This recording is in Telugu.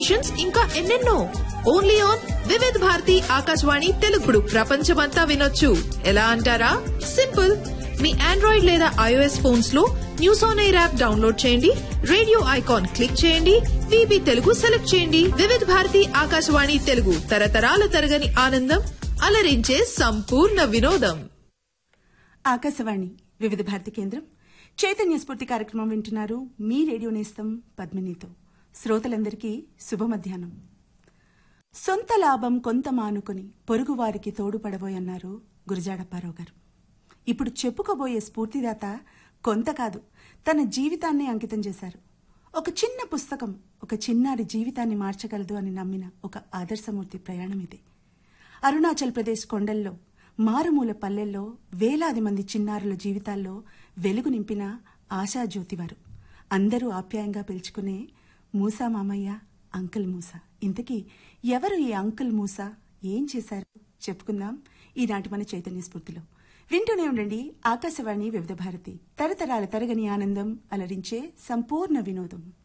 ఆప్షన్స్ ఇంకా ఎన్నెన్నో ఓన్లీ ఆన్ వివిధ్ భారతి ఆకాశవాణి తెలుగుడు ప్రపంచమంతా వినొచ్చు ఎలా అంటారా సింపుల్ మీ ఆండ్రాయిడ్ లేదా ఐఓఎస్ ఫోన్స్ లో news on air app download చేయండి రేడియో ఐకాన్ క్లిక్ చేయండి విబి తెలుగు సెలెక్ట్ చేయండి వివిధ భారతి ఆకాశవాణి తెలుగు తరతరాల తరగని ఆనందం అలరించే సంపూర్ణ వినోదం ఆకాశవాణి వివిధ భారతి కేంద్రం చైతన్య స్ఫూర్తి కార్యక్రమం వింటున్నారు మీ రేడియో నేస్తం పద్మినితో శ్రోతలందరికీ శుభ మధ్యాహ్నం సొంత లాభం కొంత మానుకొని పొరుగువారికి తోడుపడబోయన్నారు గురజాడప్పారావు గారు ఇప్పుడు చెప్పుకోబోయే స్ఫూర్తిదాత కొంత కాదు తన జీవితాన్ని అంకితం చేశారు ఒక చిన్న పుస్తకం ఒక చిన్నారి జీవితాన్ని మార్చగలదు అని నమ్మిన ఒక ఆదర్శమూర్తి ప్రయాణం ఇది అరుణాచల్ ప్రదేశ్ కొండల్లో మారుమూల పల్లెల్లో వేలాది మంది చిన్నారుల జీవితాల్లో వెలుగు నింపిన ఆశాజ్యోతివారు అందరూ ఆప్యాయంగా పిలుచుకునే మూసా మామయ్య అంకుల్ మూసా ఇంతకీ ఎవరు ఈ అంకుల్ మూసా ఏం చేశారు చెప్పుకుందాం ఈనాటి మన చైతన్య స్ఫూర్తిలో వింటూనే ఉండండి ఆకాశవాణి వివిధ భారతి తరతరాల తరగని ఆనందం అలరించే సంపూర్ణ వినోదం